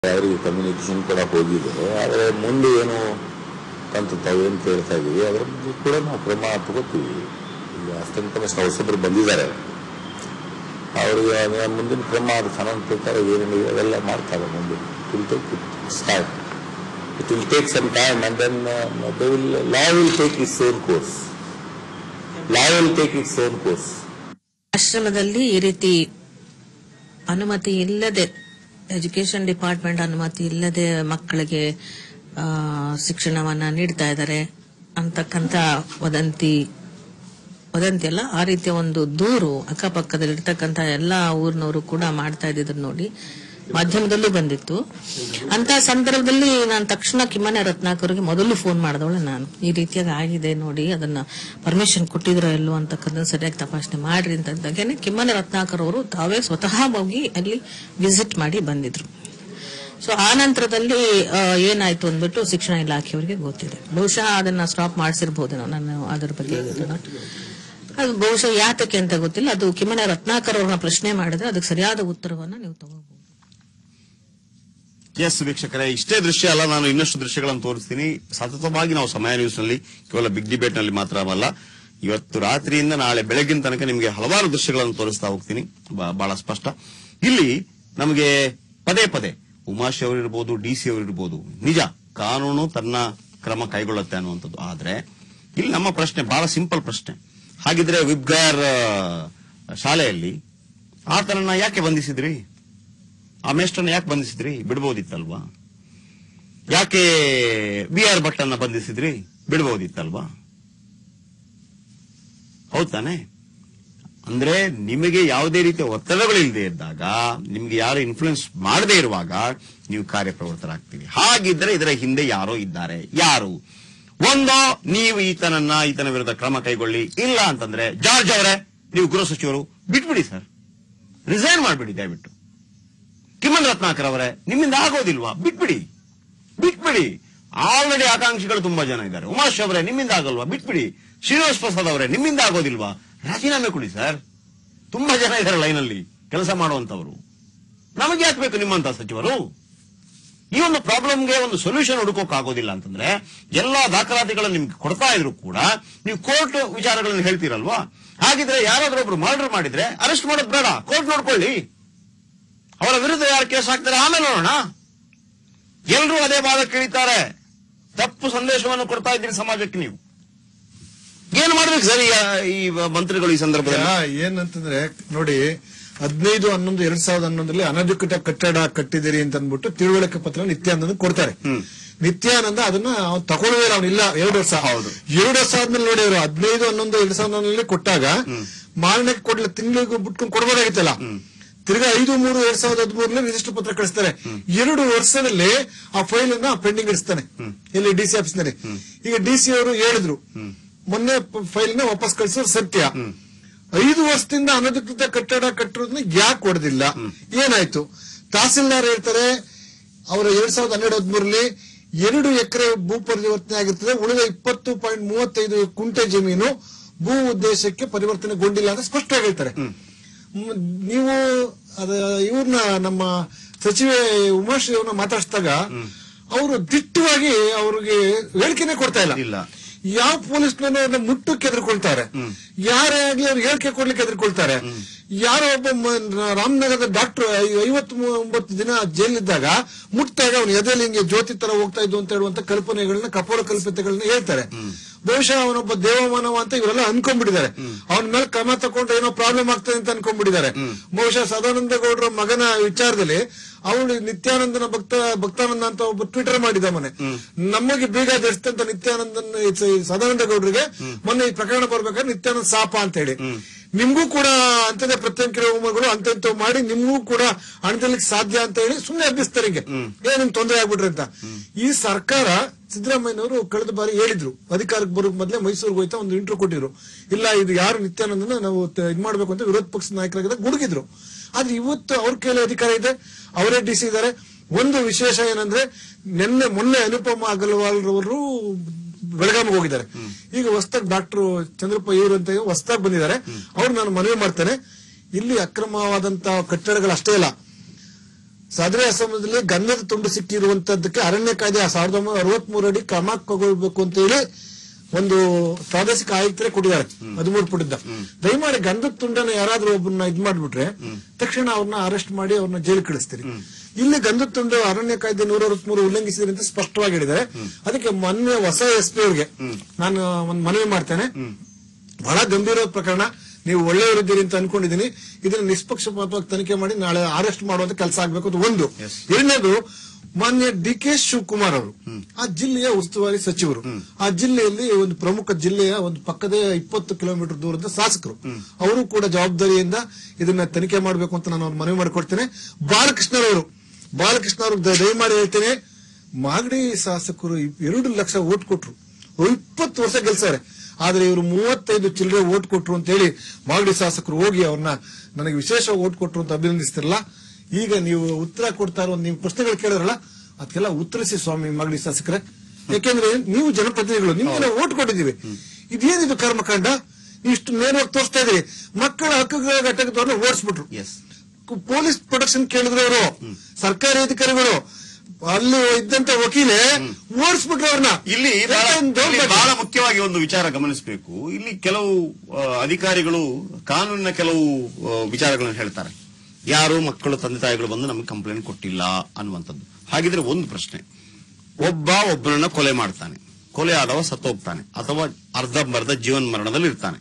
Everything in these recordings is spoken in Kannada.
ಅವರಿಗೆ ಕಮ್ಯುನಿಕೇಶನ್ ಕೂಡ ಹೋಗಿದೆ ಆದರೆ ಮುಂದೆ ಏನು ಅಂತ ತಾವೇನು ಕೇಳ್ತಾ ಇದೀವಿ ಅದರ ಬಗ್ಗೆ ಕೂಡ ನಾವು ಕ್ರಮ ತಗೋತೀವಿ ಈಗ ಅಷ್ಟಂತ ಹೊಸಬ್ರು ಬಂದಿದ್ದಾರೆ ಅವರಿಗೆ ಅದರ ಮುಂದಿನ ಕ್ರಮ ಅದು ಕಾನೂನು ಪ್ರಕಾರ ಏನೇನಿದೆ ಅದೆಲ್ಲ ಮಾಡ್ತಾರೆ ಮುಂದೆ will take start it will take some time and then they will law will take its own course law will take its own course ಆಶ್ರಮದಲ್ಲಿ ಈ ರೀತಿ ಅನುಮತಿ ಇಲ್ಲದೆ ಎಜುಕೇಶನ್ ಡಿಪಾರ್ಟ್ಮೆಂಟ್ ಅನುಮತಿ ಇಲ್ಲದೆ ಮಕ್ಕಳಿಗೆ ಆ, ಶಿಕ್ಷಣವನ್ನ ನೀಡ್ತಾ ಇದ್ದಾರೆ ಅಂತಕ್ಕಂಥ ವದಂತಿ ವದಂತಿ ಅಲ್ಲ ಆ ರೀತಿಯ ಒಂದು ದೂರು ಅಕ್ಕಪಕ್ಕದಲ್ಲಿರ್ತಕ್ಕಂಥ ಎಲ್ಲಾ ಊರಿನವರು ಕೂಡ ಮಾಡ್ತಾ ಇದ್ದಿದ್ರು ನೋಡಿ ಮಾಧ್ಯಮದಲ್ಲೂ ಬಂದಿತ್ತು ಅಂತ ಸಂದರ್ಭದಲ್ಲಿ ನಾನು ತಕ್ಷಣ ಕಿಮ್ಮನೆ ರತ್ನಾಕರ್ಗೆ ಮೊದಲು ಫೋನ್ ಮಾಡಿದವಳೆ ನಾನು ಈ ರೀತಿಯಾಗಿ ಆಗಿದೆ ನೋಡಿ ಅದನ್ನ ಪರ್ಮಿಷನ್ ಕೊಟ್ಟಿದ್ರ ಇಲ್ಲೋ ಅಂತಕ್ಕಂಥ ಸರಿಯಾಗಿ ತಪಾಸಣೆ ಮಾಡ್ರಿ ಅಂತ ಇದ್ದಾಗೇನೆ ಕಿಮ್ಮನೆ ರತ್ನಾಕರ್ ಅವರು ತಾವೇ ಸ್ವತಃ ಹೋಗಿ ಅಲ್ಲಿ ವಿಸಿಟ್ ಮಾಡಿ ಬಂದಿದ್ರು ಸೊ ಆ ನಂತರದಲ್ಲಿ ಆ, ಏನಾಯ್ತು ಅಂದ್ಬಿಟ್ಟು ಶಿಕ್ಷಣ ಇಲಾಖೆಯವರಿಗೆ ಗೊತ್ತಿದೆ ಬಹುಶಃ ಅದನ್ನ ಸ್ಟಾಪ್ ಮಾಡಿಸಿರ್ಬೋದೇನೋ ನಾನು ಅದರ ಬಗ್ಗೆ ಹೇಳಿಲ್ಲ. ಅದು ಬಹುಶಃ ಯಾತಕ್ಕೆ ಅಂತ ಗೊತ್ತಿಲ್ಲ ಅದು ಕಿಮ್ಮನೆ ರತ್ನಾಕರ್ ಅವ್ರನ್ನ ಪ್ರಶ್ನೆ ಮಾಡಿದ್ರೆ ಅದಕ್ಕೆ ಸರಿಯಾದ ಉತ್ತರವನ್ನ ನೀವು ತಗೋಬಹುದು ಎಸ್ ವೀಕ್ಷಕರೇ ಇಷ್ಟೇ ದೃಶ್ಯ ಅಲ್ಲ ನಾನು ಇನ್ನಷ್ಟು ದೃಶ್ಯಗಳನ್ನು ತೋರಿಸ್ತೀನಿ ಸತತವಾಗಿ ನಾವು ಸಮಯ ನ್ಯೂಸ್ ನಲ್ಲಿ ಕೇವಲ ಬಿಗ್ ಡಿಬೇಟ್ ನಲ್ಲಿ ಮಾತ್ರವಲ್ಲ ಇವತ್ತು ರಾತ್ರಿಯಿಂದ ನಾಳೆ ಬೆಳಗಿನ ತನಕ ನಿಮಗೆ ಹಲವಾರು ದೃಶ್ಯಗಳನ್ನು ತೋರಿಸ್ತಾ ಹೋಗ್ತೀನಿ ಬ- ಬಹಳ ಸ್ಪಷ್ಟ ಇಲ್ಲಿ ನಮಗೆ ಪದೇ ಪದೇ ಉಮಾಶಿ ಅವರಿರ್ಬೋದು ಡಿ ಸಿ ಅವರಿರ್ಬೋದು ನಿಜ ಕಾನೂನು ತನ್ನ ಕ್ರಮ ಕೈಗೊಳ್ಳುತ್ತೆ ಅನ್ನುವಂಥದ್ದು ಆದ್ರೆ ಇಲ್ಲಿ ನಮ್ಮ ಪ್ರಶ್ನೆ ಬಹಳ ಸಿಂಪಲ್ ಪ್ರಶ್ನೆ ಹಾಗಿದ್ರೆ ವಿಬ್ಗಾರ್ ಆ, ಶಾಲೆಯಲ್ಲಿ ಆತನನ್ನ ಯಾಕೆ ಬಂಧಿಸಿದ್ರಿ ಆ ಮೇಷ್ಟ್ರನ್ನ ಯಾಕೆ ಬಂಧಿಸಿದ್ರಿ ಬಿಡ್ಬೋದಿತ್ತಲ್ವಾ ಯಾಕೆ ಬಿ ಆರ್ ಭಟ್ಟನ್ನ ಬಂಧಿಸಿದ್ರಿ ಬಿಡ್ಬೋದಿತ್ತಲ್ವಾ ಹೌದ್ ತಾನೆ ಅಂದ್ರೆ ನಿಮಗೆ ಯಾವುದೇ ರೀತಿಯ ಒತ್ತಡಗಳಿಲ್ಲದೆ ಇದ್ದಾಗ ನಿಮ್ಗೆ ಯಾರು ಇನ್ಫ್ಲುಯೆನ್ಸ್ ಮಾಡದೇ ಇರುವಾಗ ನೀವು ಕಾರ್ಯಪ್ರವೃತ್ತರಾಗ್ತೀವಿ ಹಾಗಿದ್ರೆ ಇದರ ಹಿಂದೆ ಯಾರೋ ಇದ್ದಾರೆ ಯಾರು ಒಂದೋ ನೀವು ಈತನನ್ನ ಈತನ ವಿರುದ್ಧ ಕ್ರಮ ಕೈಗೊಳ್ಳಿ ಇಲ್ಲ ಅಂತಂದ್ರೆ ಜಾರ್ಜ್ ಅವರೇ ನೀವು ಗೃಹ ಸಚಿವರು ಬಿಟ್ಬಿಡಿ ಸರ್ ರಿಸೈನ್ ಮಾಡ್ಬಿಡಿ ದಯವಿಟ್ಟು ಕಿಮ್ಮನ್ ರತ್ನಾಕರ್ ಅವರೇ ನಿಮ್ಮಿಂದ ಆಗೋದಿಲ್ವಾ ಬಿಟ್ಬಿಡಿ ಬಿಟ್ಬಿಡಿ ಆಲ್ರೆಡಿ ಆಕಾಂಕ್ಷಿಗಳು ತುಂಬಾ ಜನ ಇದ್ದಾರೆ ಉಮಾಶ್ ಅವರೇ ನಿಮ್ಮಿಂದ ಆಗಲ್ವಾ ಬಿಟ್ಬಿಡಿ ಶ್ರೀನಿವಾಸ್ ಪ್ರಸಾದ್ ಅವರೇ ನಿಮ್ಮಿಂದ ಆಗೋದಿಲ್ವಾ ರಾಜೀನಾಮೆ ಕೊಡಿ ಸರ್ ತುಂಬಾ ಜನ ಇದ್ದಾರೆ ಲೈನಲ್ಲಿ ಕೆಲಸ ಮಾಡುವಂತವರು ನಮಗೆ ಯಾಕೆ ಬೇಕು ನಿಮ್ಮಂತ ಸಚಿವರು ಈ ಒಂದು ಪ್ರಾಬ್ಲಮ್ಗೆ ಒಂದು ಸೊಲ್ಯೂಷನ್ ಹುಡುಕೋಕ್ ಆಗೋದಿಲ್ಲ ಅಂತಂದ್ರೆ ಎಲ್ಲಾ ದಾಖಲಾತಿಗಳನ್ನು ನಿಮ್ಗೆ ಕೊಡ್ತಾ ಇದ್ರು ಕೂಡ ನೀವು ಕೋರ್ಟ್ ವಿಚಾರಗಳನ್ನು ಹೇಳ್ತೀರಲ್ವಾ ಹಾಗಿದ್ರೆ ಯಾರಾದ್ರೂ ಒಬ್ರು ಮರ್ಡರ್ ಮಾಡಿದ್ರೆ ಅರೆಸ್ಟ್ ಮಾಡೋದು ಬೇಡ ಕೋರ್ಟ್ ನೋಡ್ಕೊಳ್ಳಿ ಅವರ ವಿರುದ್ಧ ಯಾರು ಕೇಸ್ ಹಾಕ್ತಾರೆ ಆಮೇಲೆ ನೋಡೋಣ ಎಲ್ಲರೂ ಅದೇ ವಾದ ಕೇಳಿದ್ದಾರೆ ತಪ್ಪು ಸಂದೇಶವನ್ನು ಕೊಡ್ತಾ ಇದ್ದೀರಿ ಸಮಾಜಕ್ಕೆ ನೀವು ಏನು ಮಾಡ್ಬೇಕು ಸರ್ ಈ- ಈ ಮಂತ್ರಿಗಳು ಈ ಸಂದರ್ಭದಲ್ಲಿ ಈಗ ಏನಂತಂದ್ರೆ ನೋಡಿ ಹದಿನೈದು ಹನ್ನೊಂದು ಎರಡ್ ಸಾವಿರದ ಹನ್ನೊಂದರಲ್ಲಿ ಅನಧಿಕೃತ ಕಟ್ಟಡ ಕಟ್ಟಿದಿರಿ ಅಂತ ಅಂದ್ಬಿಟ್ಟು ತಿಳುವಳಿಕೆ ಪತ್ರ ನಿತ್ಯಾನಂದ ಕೊಡ್ತಾರೆ ನಿತ್ಯಾನಂದ ಅದನ್ನ ಅವ್ನು ತಗೊಳ್ಳುವೇ ಇಲ್ಲ ಅವನಿಲ್ಲ ಎರಡು ವರ್ಷ ಹೌದು. ಎರಡು ವರ್ಷ ಆದ್ಮೇಲೆ ನೋಡಿ ಅವರು ಹದಿನೈದು ಹನ್ನೊಂದು ಎರಡ್ ಸಾವಿರದ ಹನ್ನೊಂದರಲ್ಲಿ ಕೊಟ್ಟಾಗ ಮಾರನೆಗೆ ಕೊಡ್ಲ ತಿಂಗಳಿಗೆ ಬಿಟ್ಕೊಂಡು ಕೊಡ್ಬೋದಾಗಿತ್ತಲ್ಲ ತಿರ್ಗಾ ಐದು ಮೂರು ಎರಡ್ ಸಾವಿರದ ಹದಿಮೂರರಲ್ಲಿ ರಿಜಿಸ್ಟರ್ ಪತ್ರ ಕಳಿಸ್ತಾರೆ ಎರಡು ವರ್ಷದಲ್ಲಿ ಆ ಫೈಲ್ ಅನ್ನ ಪೆಂಡಿಂಗ್ ಇಡಿಸ್ತಾನೆ ಇಲ್ಲಿ ಡಿಸಿ ಆಫೀಸ್ ನಲ್ಲಿ ಈಗ ಡಿಸಿ ಅವರು ಹೇಳಿದ್ರು ಮೊನ್ನೆ ಫೈಲ್ ನ ವಾಪಸ್ ಕಳಿಸೋದು ಸತ್ಯ ಐದು ವರ್ಷದಿಂದ ಅನಧಿಕೃತ ಕಟ್ಟಡ ಕಟ್ಟಿರೋದನ್ನ ಯಾಕೆ ಹೊಡೆದಿಲ್ಲ ಏನಾಯ್ತು ತಹಸೀಲ್ದಾರ್ ಹೇಳ್ತಾರೆ ಅವರ ಎರಡ್ ಸಾವಿರದ ಹನ್ನೆರಡು ಹದಿಮೂರರಲ್ಲಿ ಎರಡು ಎಕರೆ ಭೂ ಪರಿವರ್ತನೆ ಆಗಿರ್ತದೆ ಉಳಿದ ಇಪ್ಪತ್ತು ಪಾಯಿಂಟ್ ಮೂವತ್ತೈದು ಕುಂಟೆ ಜಮೀನು ಭೂ ಉದ್ದೇಶಕ್ಕೆ ಪರಿವರ್ತನೆಗೊಂಡಿಲ್ಲ ಅಂತ ಸ್ಪಷ್ಟವಾಗಿ ಹೇಳ್ತಾರೆ ಮ್, ನೀವು ಅದ ಇವ್ರನ್ನ ನಮ್ಮ ಸಚಿವೆ ಉಮಾಶ್ರೀ ಅವ್ರನ್ನ ಮಾತಾಡಿಸಿದಾಗ ಅವರು ದಿಟ್ಟವಾಗಿ ಅವ್ರಿಗೆ ಹೇಳಿಕೆನೆ ಕೊಡ್ತಾ ಇಲ್ಲ ಇಲ್ಲ. ಯಾವ ಪೊಲೀಸ್ನನ್ನು ಅವ್ರನ್ನ ಮುಟ್ಟಕ್ಕೆ ಎದುರ್ಕೊಳ್ತಾರೆ ಯಾರೇ ಆಗ್ಲಿ ಅವ್ರು ಹೇಳಿಕೆ ಕೊಡ್ಲಿಕ್ಕೆ ಎದುರ್ಕೊಳ್ತಾರೆ ಯಾರೋ ಒಬ್ಬ ಮ- ರಾಮನಗರದ ಡಾಕ್ಟರ್ ಐವತ್ ಒಂಬತ್ತು ದಿನ ಜೈಲಿದ್ದಾಗ ಮುಟ್ಟಾಗ ಅವನು ಎದೆಯಲ್ಲಿ ಹಿಂಗೆ ಜ್ಯೋತಿ ತರ ಹೋಗ್ತಾ ಇದ್ದು ಅಂತ ಹೇಳುವಂತ ಕಲ್ಪನೆಗಳನ್ನ ಕಪೋಲ ಕಲ್ಪಿತಗಳನ್ನ ಹೇಳ್ತಾರೆ ಬಹುಶಃ ಅವನೊಬ್ಬ ದೇವಮಾನವ ಅಂತ ಇವರೆಲ್ಲ ಅನ್ಕೊಂಡ್ಬಿಟ್ಟಿದ್ದಾರೆ ಅವನ ಮೇಲೆ ಕ್ರಮ ತಗೊಂಡ್ರೆ ಏನೋ ಪ್ರಾಬ್ಲಮ್ ಆಗ್ತದೆ ಅಂತ ಅನ್ಕೊಂಡ್ಬಿಟ್ಟಿದ್ದಾರೆ ಬಹುಶಃ ಸದಾನಂದ ಗೌಡರ ಮಗನ ವಿಚಾರದಲ್ಲಿ ಅವಳು ನಿತ್ಯಾನಂದನ ಭಕ್ತ ಭಕ್ತಾನಂದ ಅಂತ ಒಬ್ಬ ಟ್ವಿಟರ್ ಮಾಡಿದ ಮನೆ ನಮಗೆ ಬೀಗ ಜಡಿಸ್ತಂತ ನಿತ್ಯಾನಂದನ್ ಈ ಸದಾನಂದ ಗೌಡರಿಗೆ ಮೊನ್ನೆ ಈ ಪ್ರಕರಣ ಬರ್ಬೇಕಾದ್ರೆ ನಿತ್ಯಾನಂದ ಸಾಪ ಅಂತ ಹೇಳಿ ನಿಮ್ಗೂ ಕೂಡ ಅಂತದೇ ಪ್ರತ್ಯೇಕ ಹೋಮಗಳು ಅಂತಂತ ಮಾಡಿ ನಿಮ್ಗೂ ಕೂಡ ಹಣದಲ್ಲಿಕ್ಕೆ ಸಾಧ್ಯ ಅಂತ ಹೇಳಿ ಸುಮ್ಮನೆ ಹಬ್ಬಿಸ್ತಾರೆ ಹಿಂಗೆ ಏ ನಿಮ್ ತೊಂದರೆ ಆಗ್ಬಿಟ್ರಿ ಅಂತ ಈ ಸರ್ಕಾರ ಸಿದ್ದರಾಮಯ್ಯನವರು ಕಳೆದ ಬಾರಿ ಹೇಳಿದ್ರು ಅಧಿಕಾರಕ್ಕೆ ಬರೋಕ್ ಮೊದಲೇ ಮೈಸೂರಿಗೆ ಹೋಯ್ತಾ ಒಂದು ಇಂಟರ್ವ್ಯೂ ಕೊಟ್ಟಿದ್ರು ಇಲ್ಲ ಇದು ಯಾರು ನಿತ್ಯಾನಂದನ ನಾವು ತ- ಇದ್ ಮಾಡ್ಬೇಕು ಅಂತ ವಿರೋಧ ಪಕ್ಷದ ನಾಯಕರಾಗಿದ್ದ ಗುಡುಗಿದ್ರು ಆದ್ರೆ ಇವತ್ತು ಅವ್ರ ಕೈಲಿ ಅಧಿಕಾರ ಇದೆ ಅವರೇ ಡಿ ಸಿ ಇದ್ದಾರೆ ಒಂದು ವಿಶೇಷ ಏನಂದ್ರೆ ನಿನ್ನೆ ಮೊನ್ನೆ ಅನುಪಮ ಅಗರ್ವಾಲ್ ರವರು ಬೆಳಗಾವಿಗೆ ಹೋಗಿದ್ದಾರೆ ಈಗ ಹೊಸದಾಗಿ ಡಾಕ್ಟರ್ ಚಂದ್ರಪ್ಪ ಇವರು ಅಂತ ಹೊಸದಾಗಿ ಬಂದಿದ್ದಾರೆ ಅವ್ರು ನಾನು ಮನವಿ ಮಾಡ್ತೇನೆ ಇಲ್ಲಿ ಅಕ್ರಮವಾದಂತ ಕಟ್ಟಡಗಳು ಅಷ್ಟೇ ಇಲ್ಲ ಸದರಿ ಅಸಮದಲ್ಲಿ ಗಂಧದ ತುಂಡು ಸಿಕ್ಕಿರುವಂತದ್ದಕ್ಕೆ ಅರಣ್ಯ ಕಾಯ್ದೆ ಸಾವಿರದ ಒಂಬೈನೂರ ಅರವತ್ ಅಡಿ ಕ್ರಮ ಕೈಗೊಳ್ಬೇಕು ಅಂತ ಹೇಳಿ ಒಂದು ಪ್ರಾದೇಶಿಕ ಆಯುಕ್ತರೇ ಕೊಟ್ಟಿದ್ದಾರೆ ಹದಿಮೂರು ಪುಟದ ದಯಮಾಡಿ ಗಂಧದ ತುಂಡನ ಯಾರಾದ್ರೂ ಒಬ್ಬರನ್ನ ಇದ್ ಮಾಡ್ಬಿಟ್ರೆ ತಕ್ಷಣ ಅವ್ರನ್ನ ಅರೆಸ್ಟ್ ಮಾಡಿ ಅವ್ರನ್ನ ಜೈಲು ಕಳಿಸ್ತೀರಿ ಇಲ್ಲಿ ಗಂಧದ ತುಂಡು ಅರಣ್ಯ ಕಾಯ್ದೆ ನೂರ ಅರವತ್ಮೂರು ಉಲ್ಲಂಘಿಸಿದ್ರಿ ಅಂತ ಸ್ಪಷ್ಟವಾಗಿ ಹೇಳಿದ್ದಾರೆ ಅದಕ್ಕೆ ಮೊನ್ನೆ ಹೊಸ ಎಸ್ ಪಿ ಅವ್ರಿಗೆ ನಾನು ಒಂದು ಮನವಿ ಮಾಡ್ತೇನೆ ಬಹಳ ಗಂಭೀರವಾದ ಪ್ರಕರಣ ನೀವು ಒಳ್ಳೆಯವರಿದ್ದೀರಿ ಅಂತ ಅನ್ಕೊಂಡಿದ್ದೀನಿ ಇದನ್ನ ನಿಷ್ಪಕ್ಷಪಾತವಾಗಿ ತನಿಖೆ ಮಾಡಿ ನಾಳೆ ಅರೆಸ್ಟ್ ಮಾಡುವಂತ ಕೆಲಸ ಆಗ್ಬೇಕು ಅದು ಒಂದು ಎರಡನೇದು ಮಾನ್ಯ ಡಿ ಕೆ ಶಿವಕುಮಾರ್ ಅವರು ಆ ಜಿಲ್ಲೆಯ ಉಸ್ತುವಾರಿ ಸಚಿವರು ಆ ಜಿಲ್ಲೆಯಲ್ಲಿ ಒಂದು ಪ್ರಮುಖ ಜಿಲ್ಲೆಯ ಒಂದು ಪಕ್ಕದ ಇಪ್ಪತ್ತು ಕಿಲೋಮೀಟರ್ ದೂರದ ಶಾಸಕರು ಅವರು ಕೂಡ ಜವಾಬ್ದಾರಿಯಿಂದ ಇದನ್ನ ತನಿಖೆ ಮಾಡಬೇಕು ಅಂತ ನಾನು ಅವ್ರ ಮನವಿ ಮಾಡಿಕೊಡ್ತೇನೆ ಬಾಲಕೃಷ್ಣರವರು ಬಾಲಕೃಷ್ಣ ಅವರು ದಯಮಾಡಿ ಹೇಳ್ತೇನೆ ಮಾಗಡಿ ಶಾಸಕರು ಎರಡು ಲಕ್ಷ ಓಟ್ ಕೊಟ್ರು ಇಪ್ಪತ್ತು ವರ್ಷ ಗೆಲ್ಸಾರೆ ಆದ್ರೆ ಇವರು ಮೂವತ್ತೈದು ಚಿಲ್ಲರೆ ಓಟ್ ಕೊಟ್ರು ಅಂತ ಹೇಳಿ ಮಾಗಡಿ ಶಾಸಕರು ಹೋಗಿ ಅವ್ರನ್ನ ನನಗೆ ವಿಶೇಷ ಓಟ್ ಕೊಟ್ರು ಅಂತ ಅಭಿನಂದಿಸ್ತಿರಲ್ಲ ಈಗ ನೀವು ಉತ್ತರ ಕೊಡ್ತಾ ಇರೋ ನೀವು ಪ್ರಶ್ನೆಗಳು ಕೇಳಿದ್ರಲ್ಲ ಅದಕ್ಕೆಲ್ಲ ಉತ್ತರಿಸಿ ಸ್ವಾಮಿ ಮಾಗಡಿ ಶಾಸಕರೇ ಯಾಕೆಂದ್ರೆ ನೀವು ಜನಪ್ರತಿನಿಧಿಗಳು ನಿಮ್ಗೆ ನಾವು ಓಟ್ ಕೊಟ್ಟಿದ್ದೀವಿ ಇದೇನಿದು ಕರ್ಮಕಾಂಡ ನೀವು ಇಷ್ಟು ನೇರವಾಗಿ ತೋರಿಸ್ತಾ ಇದೀವಿ ಮಕ್ಕಳ ಹಕ್ಕುಗಳ ಘಟಕದವ್ರನ್ನ ಓಡಿಸ್ಬಿಟ್ರು ಎಸ್ ಪೊಲೀಸ್ ಪ್ರೊಟೆಕ್ಷನ್ ಕೇಳಿದ್ರು ಅವರು ಸರ್ಕಾರಿ ಅಧಿಕಾರಿಗಳು ಅಲ್ಲಿ ಇದ್ದಂತ ವಕೀಲೆ ಓಡಿಸ್ಬಿಟ್ರು ಅವ್ರನ್ನ ಇಲ್ಲಿ ಬಹಳ- ಇಲ್ಲಿ ಬಹಳ ಮುಖ್ಯವಾಗಿ ಒಂದು ವಿಚಾರ ಗಮನಿಸಬೇಕು ಇಲ್ಲಿ ಕೆಲವು ಆ, ಅಧಿಕಾರಿಗಳು ಕಾನೂನಿನ ಕೆಲವು ಆ, ವಿಚಾರಗಳನ್ನು ಹೇಳ್ತಾರೆ ಯಾರು ಮಕ್ಕಳು ತಂದೆ ತಾಯಿಗಳು ಬಂದು ನಮಗೆ ಕಂಪ್ಲೇಂಟ್ ಕೊಟ್ಟಿಲ್ಲ ಅನ್ನುವಂಥದ್ದು ಹಾಗಿದ್ರೆ ಒಂದು ಪ್ರಶ್ನೆ ಒಬ್ಬ ಒಬ್ಬನನ್ನ ಕೊಲೆ ಮಾಡ್ತಾನೆ ಕೊಲೆ ಆದವ ಸತ್ತೋಗ್ತಾನೆ ಅಥವಾ ಅರ್ಧಂಬರ್ಧ ಜೀವನ್ ಮರಣದಲ್ಲಿ ಇರ್ತಾನೆ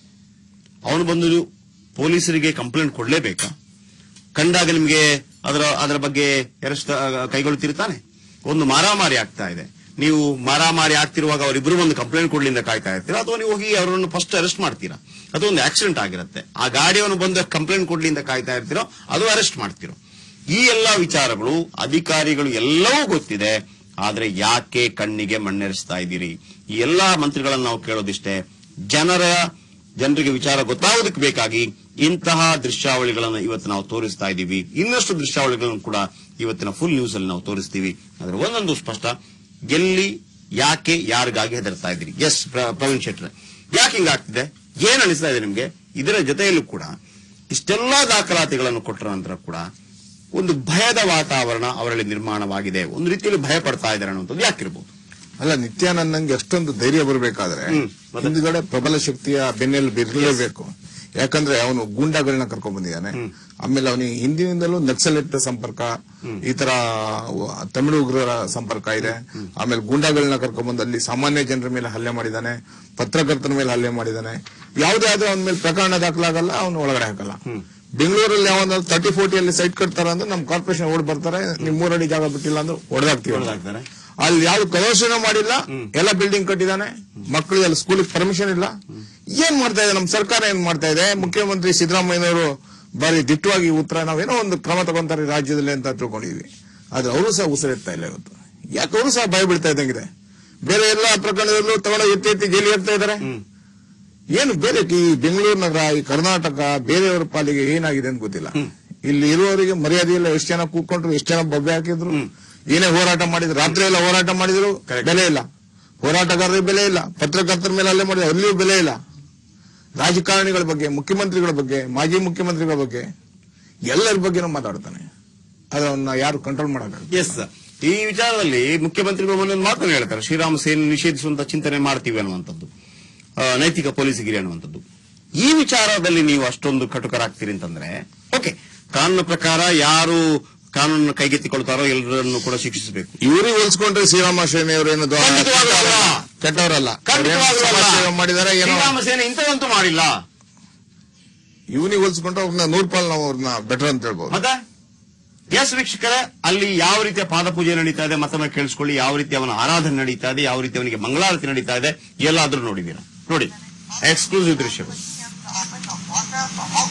ಅವನು ಬಂದು ಪೊಲೀಸರಿಗೆ ಕಂಪ್ಲೇಂಟ್ ಕೊಡ್ಲೇಬೇಕಾ ಕಂಡಾಗ ನಿಮಗೆ ಅದರ ಅದರ ಬಗ್ಗೆ ಎರಷ್ಟ ಕೈಗೊಳ್ತಿರ್ತಾನೆ ಒಂದು ಮಾರಾಮಾರಿ ಆಗ್ತಾ ಇದೆ ನೀವು ಮಾರಾಮಾರಿ ಆಗ್ತಿರುವಾಗ ಅವರಿಬ್ರು ಒಂದು ಕಂಪ್ಲೇಂಟ್ ಕೊಡ್ಲಿಂದ ಕಾಯ್ತಾ ಇರ್ತೀರಾ ಅಥವಾ ನೀವು ಹೋಗಿ ಅವರನ್ನು ಫಸ್ಟ್ ಅರೆಸ್ಟ್ ಮಾಡ್ತೀರಾ ಅದು ಒಂದು ಆಕ್ಸಿಡೆಂಟ್ ಆಗಿರುತ್ತೆ ಆ ಗಾಡಿಯವನು ಬಂದು ಕಂಪ್ಲೇಂಟ್ ಕೊಡ್ಲಿಂದ ಕಾಯ್ತಾ ಇರ್ತೀರೋ ಅದು ಅರೆಸ್ಟ್ ಮಾಡ್ತಿರೋ ಈ ಎಲ್ಲಾ ವಿಚಾರಗಳು ಅಧಿಕಾರಿಗಳು ಎಲ್ಲವೂ ಗೊತ್ತಿದೆ ಆದ್ರೆ ಯಾಕೆ ಕಣ್ಣಿಗೆ ಮಣ್ಣೆರಿಸ್ತಾ ಇದ್ದೀರಿ ಈ ಎಲ್ಲಾ ಮಂತ್ರಿಗಳನ್ನು ನಾವು ಕೇಳೋದಿಷ್ಟೇ ಜನರ ಜನರಿಗೆ ವಿಚಾರ ಗೊತ್ತಾಗೋದಕ್ಕೆ ಬೇಕಾಗಿ ಇಂತಹ ದೃಶ್ಯಾವಳಿಗಳನ್ನು ಇವತ್ತು ನಾವು ತೋರಿಸ್ತಾ ಇದ್ದೀವಿ ಇನ್ನಷ್ಟು ದೃಶ್ಯಾವಳಿಗಳನ್ನು ಕೂಡ ಇವತ್ತಿನ ಫುಲ್ ನ್ಯೂಸ್ ಅಲ್ಲಿ ನಾವು ತೋರಿಸ್ತೀವಿ ಆದ್ರೆ ಒಂದೊಂದು ಸ್ಪಷ್ಟ ಎಲ್ಲಿ ಯಾಕೆ ಯಾರಿಗಾಗಿ ಹೆದರ್ತಾ ಇದ್ದೀರಿ ಎಸ್ ಪ್ರವೀಣ್ ಶೆಟ್ರೆ ಯಾಕೆ ಹಿಂಗಾಗ್ತಿದೆ ಏನ್ ಅನಿಸ್ತಾ ಇದೆ ನಿಮ್ಗೆ ಇದರ ಜೊತೆಯಲ್ಲೂ ಕೂಡ ಇಷ್ಟೆಲ್ಲಾ ದಾಖಲಾತಿಗಳನ್ನು ಕೊಟ್ಟರ ನಂತರ ಕೂಡ ಒಂದು ಭಯದ ವಾತಾವರಣ ಅವರಲ್ಲಿ ನಿರ್ಮಾಣವಾಗಿದೆ ಒಂದು ರೀತಿಯಲ್ಲಿ ಭಯ ಪಡ್ತಾ ಇದ್ದಾರೆ ಅನ್ನುವಂಥದ್ದು ಯಾಕಿರ್ಬೋದು ಅಲ್ಲ ನಿತ್ಯಾನಂದಂಗೆ ಅಷ್ಟೊಂದು ಧೈರ್ಯ ಬರಬೇಕಾದ್ರೆ ಹ್ಮ್, ಮತ್ತೆ? ಹಿಂದ್ಗಡೆ ಪ್ರಬಲ ಶಕ್ತಿಯ ಬೆನ್ನೆಲು ಬಿರಲೇಬೇಕು ಯಾಕಂದ್ರೆ ಅವನು ಗೂಂಡಾಗಳನ್ನ ಕರ್ಕೊಂಡ್ ಬಂದಿದ್ದಾನೆ ಆಮೇಲೆ ಅವನಿಗೆ ಹಿಂದಿನಿಂದಲೂ ನಕ್ಸಲೆಟ್ ಸಂಪರ್ಕ ಈ ತರ ವ- ತಮಿಳು ಉಗ್ರರ ಸಂಪರ್ಕ ಇದೆ ಆಮೇಲೆ ಗೂಂಡಾಗಳನ್ನ ಕರ್ಕೊಂಡ್ ಬಂದು ಅಲ್ಲಿ ಸಾಮಾನ್ಯ ಜನರ ಮೇಲೆ ಹಲ್ಲೆ ಮಾಡಿದ್ದಾನೆ ಪತ್ರಕರ್ತರ ಮೇಲೆ ಹಲ್ಲೆ ಮಾಡಿದ್ದಾನೆ ಯಾವುದೇ ಆದ್ರೂ ಅವನ ಮೇಲೆ ಪ್ರಕರಣ ದಾಖಲಾಗಲ್ಲ ಅವನು ಒಳಗಡೆ ಹಾಕಲ್ಲ ಬೆಂಗಳೂರಲ್ಲಿ ಯಾವೊಂದು ತರ್ಟಿ ಫೋರ್ಟಿಯಲ್ಲಿ ಸೈಟ್ ಕಟ್ತಾರ ಅಂದ್ರೆ ನಮ್ ಕಾರ್ಪೊರೇಷನ್ ಓಡ್ ಬರ್ತಾರೆ ನಿಮ್ ಮೂರಡಿ ಜಾಗ ಬಿಟ್ಟಿಲ್ಲ ಅಂದ್ರೆ ಹೊಡೆದಾಕ್ತೀವಿ ಹೊಡೆದಾಕ್ತಾರೆ. ಅಲ್ಲಿ ಯಾವ್ದು ಪ್ರದರ್ಶನ ಮಾಡಿಲ್ಲ ಎಲ್ಲ ಬಿಲ್ಡಿಂಗ್ ಕಟ್ಟಿದಾನೆ ಮಕ್ಕಳಿಗೆ ಅಲ್ಲಿ ಸ್ಕೂಲಿಗೆ ಪರ್ಮಿಷನ್ ಇಲ್ಲ ಏನ್ ಮಾಡ್ತಾ ಇದೆ ನಮ್ಮ ಸರ್ಕಾರ ಏನ್ ಮಾಡ್ತಾ ಇದೆ ಮುಖ್ಯಮಂತ್ರಿ ಸಿದ್ದರಾಮಯ್ಯನವರು ಬಾರಿ ದಿಟ್ಟವಾಗಿ ಉತ್ತರ ನಾವೇನೋ ಒಂದು ಕ್ರಮ ತಗೊಂತಾರೆ ರಾಜ್ಯದಲ್ಲಿ ಅಂತ ತಿಳ್ಕೊಂಡಿದ್ವಿ ಆದ್ರೆ ಅವರು ಸಹ ಉಸಿರೆತ್ತಾ ಇಲ್ಲ ಇವತ್ತು ಯಾಕೆ ಅವರು ಸಹ ಭಯ ಬೀಳ್ತಾ ಇದ್ದಂಗಿದೆ ಬೇರೆ ಎಲ್ಲ ಪ್ರಕರಣದಲ್ಲೂ ತಗೊಂಡು ಎತ್ತಿ ಎತ್ತಿ ಜೈಲಿಗೆ ಹಾಕ್ತಾ ಇದಾರೆ ಏನು ಬೇರೆ ಈ ಬೆಂಗಳೂರು ನಗರ ಈ ಕರ್ನಾಟಕ ಬೇರೆಯವರ ಪಾಲಿಗೆ ಏನಾಗಿದೆ ಅಂತ ಗೊತ್ತಿಲ್ಲ ಇಲ್ಲಿ ಇರುವವರಿಗೆ ಮರ್ಯಾದೆ ಇಲ್ಲ ಎಷ್ಟು ಜನ ಕೂತ್ಕೊಂಡ್ರು ಎಷ್ಟು ಜನ ಬೊಬ್ಬೆ ಹಾಕಿದ್ರು ಏನೇ ಹೋರಾಟ ಮಾಡಿದ್ರು ರಾತ್ರಿ ಎಲ್ಲ ಹೋರಾಟ ಮಾಡಿದ್ರು Correct. ಬೆಲೆ ಇಲ್ಲ ಹೋರಾಟಗಾರರಿಗೆ ಬೆಲೆ ಇಲ್ಲ ಪತ್ರಕರ್ತರ ಮೇಲೆ ಅಲ್ಲೇ ಮಾಡಿದ್ರು ಅಲ್ಲಿಯೂ ಬೆಲೆ ಇಲ್ಲ ರಾಜಕಾರಣಿಗಳ ಬಗ್ಗೆ ಮುಖ್ಯಮಂತ್ರಿಗಳ ಬಗ್ಗೆ ಮಾಜಿ ಮುಖ್ಯಮಂತ್ರಿಗಳ ಬಗ್ಗೆ ಎಲ್ಲರ ಬಗ್ಗೆನೂ ಮಾತಾಡ್ತಾನೆ ಅದನ್ನ ಯಾರು ಕಂಟ್ರೋಲ್ ಮಾಡಕ್ಕಾಗಲ್ಲ ಎಸ್ ಈ ವಿಚಾರದಲ್ಲಿ ಮುಖ್ಯಮಂತ್ರಿಗಳು ಒಂದೊಂದು ಮಾತನ್ನು ಹೇಳ್ತಾರೆ ಶ್ರೀರಾಮ ಸೇನೆ ನಿಷೇಧಿಸುವಂತ ಚಿಂತನೆ ಮಾಡ್ತೀವಿ ಅನ್ನುವಂಥದ್ದು ಆ, ನೈತಿಕ ಪೊಲೀಸಗಿರಿ ಅನ್ನುವಂಥದ್ದು ಈ ವಿಚಾರದಲ್ಲಿ ನೀವು ಅಷ್ಟೊಂದು ಕಟುಕರಾಗ್ತೀರಿ ಅಂತಂದ್ರೆ ಓಕೆ ಕಾನೂನು ಪ್ರಕಾರ ಯಾರು ಕಾನೂನನ್ನು ಕೈಗೆತ್ತಿಕೊಳ್ತಾರೋ ಎಲ್ಲರನ್ನು ಕೂಡ ಶಿಕ್ಷಿಸಬೇಕು ಇವರಿಗೆ ಹೋಲಿಸ್ಕೊಂಡ್ರೆ ಶ್ರೀರಾಮ ಸೇನೆಯವರು ಏನು ದೊ- ಖಂಡಿತವಾಗ್ಲೂ ಅಲ್ಲ. ಕೆಟ್ಟವರಲ್ಲ ಖಂಡಿತವಾಗ್ಲೂ ಅಲ್ಲ. ಸಮಾಜ ಸೇವೆ ಮಾಡಿದಾರೆ ಏನೋ ಶ್ರೀರಾಮ ಸೇನೆ ಇಂಥದಂತೂ ಮಾಡಿಲ್ಲ ಇವನಿಗೆ ಹೋಲಿಸ್ಕೊಂಡ್ರೆ ಅವ್ರನ್ನ ನೂರ್ ಪಾಲ್ ನಾವು ಅವ್ರನ್ನ ಬೆಟರ್ ಅಂತ ಹೇಳ್ಬೋದು ಮತ್ತೆ ಎಸ್ ವೀಕ್ಷಕರೇ ಅಲ್ಲಿ ಯಾವ ರೀತಿಯ ಪಾದಪೂಜೆ ನಡೀತಾ ಇದೆ ಮತ್ತೊಮ್ಮೆ ಕೇಳಿಸ್ಕೊಳ್ಳಿ ಯಾವ ರೀತಿ ಅವನ ಆರಾಧನೆ ನಡೀತಾ ಇದೆ ಯಾವ ರೀತಿ ಅವನಿಗೆ ಮಂಗಳಾರತಿ ನಡೀತಾ ಇದೆ ಎಲ್ಲಾದ್ರೂ ನೋಡಿದೀರಾ ನೋಡಿ ಎಕ್ಸ್ಕ್ಲೂಸಿವ್ ದೃಶ್ಯಗಳು Office of Water from